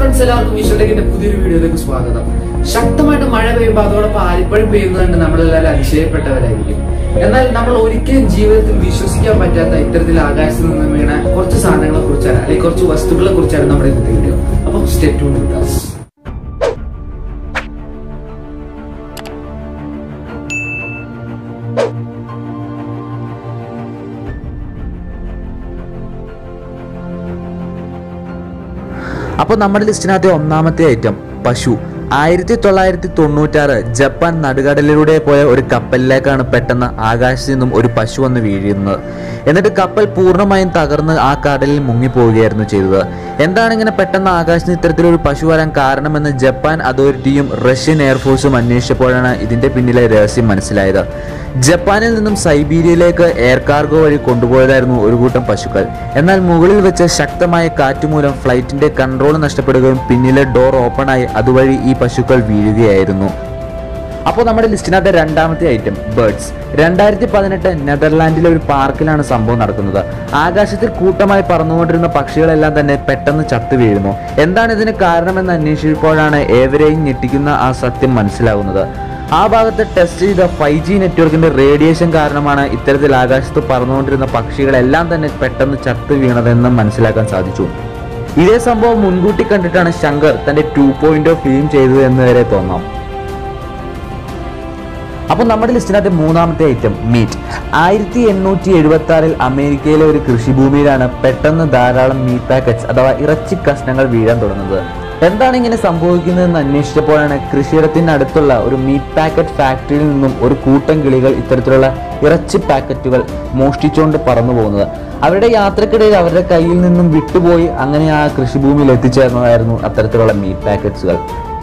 friends എല്ലാവർക്കും വിശ്വടെക്കിന്റെ പുതിയൊരു വീഡിയോയിലേക്ക് സ്വാഗതം ശക്തമായിട്ട് മഴ പെയ്യുമ്പോൾ അതോടൊപ്പം ആലിപ്പഴം പെയ്യുന്നത് കണ്ട് നമ്മളെല്ലാവരും അതിശയപ്പെട്ടവരായിരിക്കും എന്നാൽ നമ്മൾ ഒരിക്കലും ജീവിതത്തിൽ വിശ്വസിക്കാൻ പറ്റാത്ത ഇത്തരത്തിൽ ആകാശത്ത് നിന്ന് വീണ കുറച്ച് സാധനങ്ങളെ കുറിച്ചാണ് അല്ലെങ്കിൽ കുറച്ച് വസ്തുക്കളെ കുറിച്ചാണ് നമ്മുടെ ഇന്നത്തെ വീഡിയോ അപ്പം സ്റ്റെപ്പ് ടു വിട്ടാസ് അപ്പോൾ നമ്മുടെ ലിസ്റ്റിനകത്തെ ഒന്നാമത്തെ ഐറ്റം പശു ആയിരത്തി തൊള്ളായിരത്തി തൊണ്ണൂറ്റാറ് ജപ്പാൻ നടുകടലിലൂടെ പോയ ഒരു കപ്പലിലേക്കാണ് പെട്ടെന്ന് ആകാശത്ത് നിന്നും ഒരു പശു വന്ന് വീഴുന്നത് എന്നിട്ട് കപ്പൽ പൂർണ്ണമായും തകർന്ന് ആ കടലിൽ മുങ്ങിപ്പോവുകയായിരുന്നു ചെയ്തത് എന്താണ് ഇങ്ങനെ പെട്ടെന്ന് ആകാശത്ത് ഇത്തരത്തിലൊരു പശു വരാൻ കാരണമെന്ന് ജപ്പാൻ അതോറിറ്റിയും റഷ്യൻ എയർഫോഴ്സും അന്വേഷിച്ചപ്പോഴാണ് ഇതിന്റെ പിന്നിലെ രഹസ്യം മനസ്സിലായത് ജപ്പാനിൽ നിന്നും സൈബീരിയയിലേക്ക് എയർ കാർഗോ വഴി കൊണ്ടുപോയതായിരുന്നു ഒരു കൂട്ടം പശുക്കൾ എന്നാൽ മുകളിൽ വെച്ച് ശക്തമായ കാറ്റ് മൂലം ഫ്ലൈറ്റിന്റെ കൺട്രോൾ നഷ്ടപ്പെടുകയും പിന്നിലെ ഡോർ ഓപ്പൺ ആയി അതുവഴി ഈ പശുക്കൾ വീഴുകയായിരുന്നു അപ്പോൾ നമ്മുടെ ലിസ്റ്റിനകത്തെ രണ്ടാമത്തെ ഐറ്റം ബേർഡ്സ് രണ്ടായിരത്തി പതിനെട്ട് നെതർലാൻഡിലെ ഒരു പാർക്കിലാണ് സംഭവം നടക്കുന്നത് ആകാശത്തിൽ കൂട്ടമായി പറന്നുകൊണ്ടിരുന്ന പക്ഷികളെല്ലാം തന്നെ പെട്ടെന്ന് ചത്തു വീഴുന്നു എന്താണ് ഇതിന് കാരണമെന്ന് അന്വേഷിച്ചപ്പോഴാണ് ഏവരെയും ഞെട്ടിക്കുന്ന ആ സത്യം മനസ്സിലാകുന്നത് ആ ഭാഗത്ത് ടെസ്റ്റ് ചെയ്ത ഫൈവ് ജി നെറ്റ്വർക്കിന്റെ റേഡിയേഷൻ കാരണമാണ് ഇത്തരത്തിൽ ആകാശത്ത് പറന്നുകൊണ്ടിരുന്ന പക്ഷികളെല്ലാം തന്നെ പെട്ടെന്ന് ചത്തു വീണതെന്ന് മനസ്സിലാക്കാൻ സാധിച്ചു ഇതേ സംഭവം മുൻകൂട്ടി കണ്ടിട്ടാണ് ശങ്കർ തന്റെ ടു പോയിന്റ് ഫിലിം ചെയ്തത് എന്ന് വരെ തോന്നാം അപ്പൊ നമ്മുടെ ലിസ്റ്റിനകത്തെ മൂന്നാമത്തെ ഐറ്റം മീറ്റ് ആയിരത്തി എണ്ണൂറ്റി എഴുപത്തി ആറിൽ അമേരിക്കയിലെ ഒരു കൃഷിഭൂമിയിലാണ് പെട്ടെന്ന് ധാരാളം മീറ്റ് പാക്കറ്റ്സ് അഥവാ ഇറച്ചി കഷ്ണങ്ങൾ വീഴാൻ തുടങ്ങുന്നത് എന്താണ് ഇങ്ങനെ സംഭവിക്കുന്നതെന്ന് അന്വേഷിച്ചപ്പോഴാണ് കൃഷിയിടത്തിനടുത്തുള്ള ഒരു മീറ്റ് പാക്കറ്റ് ഫാക്ടറിയിൽ നിന്നും ഒരു കൂട്ടം കിളികൾ ഇത്തരത്തിലുള്ള ഇറച്ചി പാക്കറ്റുകൾ മോഷ്ടിച്ചുകൊണ്ട് പറന്നു പോകുന്നത് അവരുടെ യാത്രക്കിടയിൽ അവരുടെ കയ്യിൽ നിന്നും വിട്ടുപോയി അങ്ങനെ ആ കൃഷിഭൂമിയിൽ എത്തിച്ചേർന്നതായിരുന്നു അത്തരത്തിലുള്ള മീറ്റ് പാക്കറ്റ്സുകൾ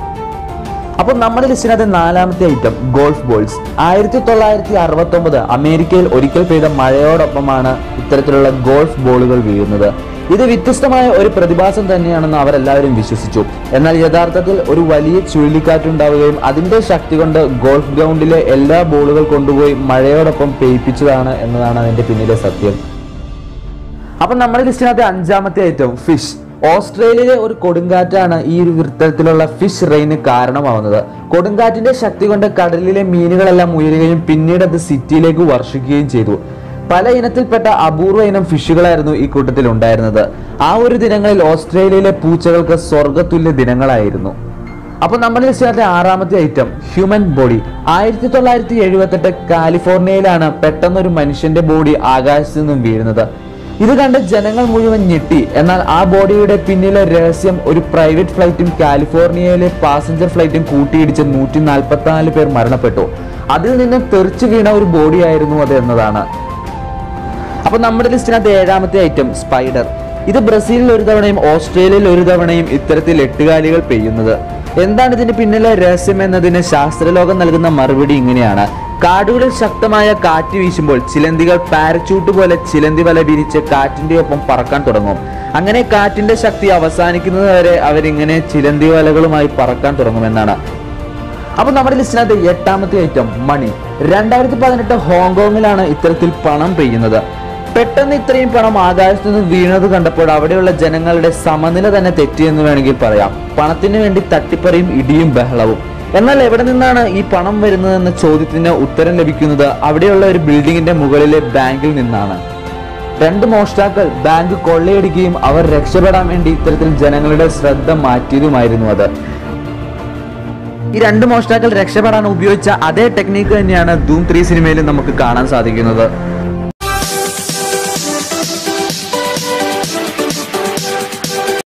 അപ്പോൾ നമ്മുടെ ലിസ്റ്റിനകത്ത് നാലാമത്തെ ഐറ്റം ഗോൾഫ് ബോൾസ് ആയിരത്തി തൊള്ളായിരത്തി അറുപത്തി ഒമ്പത് അമേരിക്കയിൽ ഒരിക്കൽ പെയ്ത മഴയോടൊപ്പമാണ് ഇത്തരത്തിലുള്ള ഗോൾഫ് ബോളുകൾ വീഴുന്നത് ഇത് വ്യത്യസ്തമായ ഒരു പ്രതിഭാസം തന്നെയാണെന്ന് അവരെല്ലാവരും വിശ്വസിച്ചു എന്നാൽ യഥാർത്ഥത്തിൽ ഒരു വലിയ ചുഴലിക്കാറ്റുണ്ടാവുകയും അതിന്റെ ശക്തി കൊണ്ട് ഗോൾഫ് ഗ്രൗണ്ടിലെ എല്ലാ ബോളുകൾ കൊണ്ടുപോയി മഴയോടൊപ്പം പെയ്പ്പിച്ചതാണ് എന്നതാണ് അതിന്റെ പിന്നിലെ സത്യം അപ്പൊ നമ്മുടെ ലിസ്റ്റിനകത്തെ അഞ്ചാമത്തെ ഐറ്റം ഫിഷ് ഓസ്ട്രേലിയയിലെ ഒരു കൊടുങ്കാറ്റാണ് ഈ ഒരു വൃത്തത്തിലുള്ള ഫിഷ് റെയിന് കാരണമാവുന്നത് കൊടുങ്കാറ്റിന്റെ ശക്തി കൊണ്ട് കടലിലെ മീനുകളെല്ലാം ഉയരുകയും പിന്നീട് അത് സിറ്റിയിലേക്ക് വർഷിക്കുകയും ചെയ്തു പല ഇനത്തിൽപ്പെട്ട അപൂർവ ഇനം ഫിഷുകളായിരുന്നു ഈ കൂട്ടത്തിൽ ഉണ്ടായിരുന്നത് ആ ഒരു ദിനങ്ങളിൽ ഓസ്ട്രേലിയയിലെ പൂച്ചകൾക്ക് സ്വർഗതുല്യ ദിനങ്ങളായിരുന്നു അപ്പൊ നമ്മുടെ ലിസ്റ്റിനകത്തെ ആറാമത്തെ ഐറ്റം ഹ്യൂമൻ ബോഡി ആയിരത്തി തൊള്ളായിരത്തി എഴുപത്തെട്ട് കാലിഫോർണിയയിലാണ് പെട്ടെന്ന് ഒരു മനുഷ്യന്റെ ബോഡി ആകാശത്ത് നിന്നും വീഴുന്നത് ഇത് കണ്ട് ജനങ്ങൾ മുഴുവൻ ഞെട്ടി എന്നാൽ ആ ബോഡിയുടെ പിന്നിലെ രഹസ്യം ഒരു പ്രൈവറ്റ് ഫ്ലൈറ്റും കാലിഫോർണിയയിലെ പാസഞ്ചർ ഫ്ലൈറ്റും കൂട്ടിയിടിച്ച് നൂറ്റി നാൽപ്പത്തി നാല് പേർ മരണപ്പെട്ടു അതിൽ നിന്ന് തെറിച്ചു വീണ ഒരു ബോഡിയായിരുന്നു അത് എന്നതാണ് അപ്പൊ നമ്മുടെ ലിസ്റ്റിനകത്ത് ഏഴാമത്തെ ഐറ്റം സ്പൈഡർ ഇത് ബ്രസീലിൽ ഒരു തവണയും ഓസ്ട്രേലിയയിൽ ഒരു തവണയും ഇത്തരത്തിൽ എട്ടുകാലികൾ പെയ്യുന്നത് എന്താണ് ഇതിന് പിന്നിലെ രഹസ്യം എന്നതിന് ശാസ്ത്രലോകം നൽകുന്ന മറുപടി ഇങ്ങനെയാണ് കാടുകളിൽ ശക്തമായ കാറ്റ് വീശുമ്പോൾ ചിലന്തികൾ പാരച്ചൂട്ട് പോലെ ചിലന്തി വല വിരിച്ച് കാറ്റിന്റെ ഒപ്പം പറക്കാൻ തുടങ്ങും അങ്ങനെ കാറ്റിന്റെ ശക്തി അവസാനിക്കുന്നത് വരെ അവരിങ്ങനെ ചിലന്തി വലകളുമായി പറക്കാൻ തുടങ്ങുമെന്നാണ് അപ്പൊ നമ്മുടെ ലിസ്റ്റിനകത്ത് എട്ടാമത്തെ ഐറ്റം മണി രണ്ടായിരത്തി പതിനെട്ട് ഹോങ്കോങ്ങിലാണ് ഇത്തരത്തിൽ പണം പെയ്യുന്നത് പെട്ടെന്ന് ഇത്രയും പണം ആകാശത്ത് നിന്ന് വീണത് കണ്ടപ്പോൾ അവിടെയുള്ള ജനങ്ങളുടെ സമനില തന്നെ തെറ്റിയെന്ന് വേണമെങ്കിൽ പറയാം പണത്തിന് വേണ്ടി തട്ടിപ്പറിയും ഇടിയും ബഹളവും എന്നാൽ എവിടെ നിന്നാണ് ഈ പണം വരുന്നതെന്ന ചോദ്യത്തിന് ഉത്തരം ലഭിക്കുന്നത് അവിടെയുള്ള ഒരു ബിൽഡിങ്ങിന്റെ മുകളിലെ ബാങ്കിൽ നിന്നാണ് രണ്ട് മോഷ്ടാക്കൾ ബാങ്ക് കൊള്ളയടിക്കുകയും അവർ രക്ഷപ്പെടാൻ വേണ്ടി ഇത്തരത്തിൽ ജനങ്ങളുടെ ശ്രദ്ധ മാറ്റിയതുമായിരുന്നു അത് ഈ രണ്ട് മോഷ്ടാക്കൾ രക്ഷപ്പെടാൻ ഉപയോഗിച്ച അതേ ടെക്നീക്ക് തന്നെയാണ് ധൂം ത്രീ സിനിമയിൽ നമുക്ക് കാണാൻ സാധിക്കുന്നത്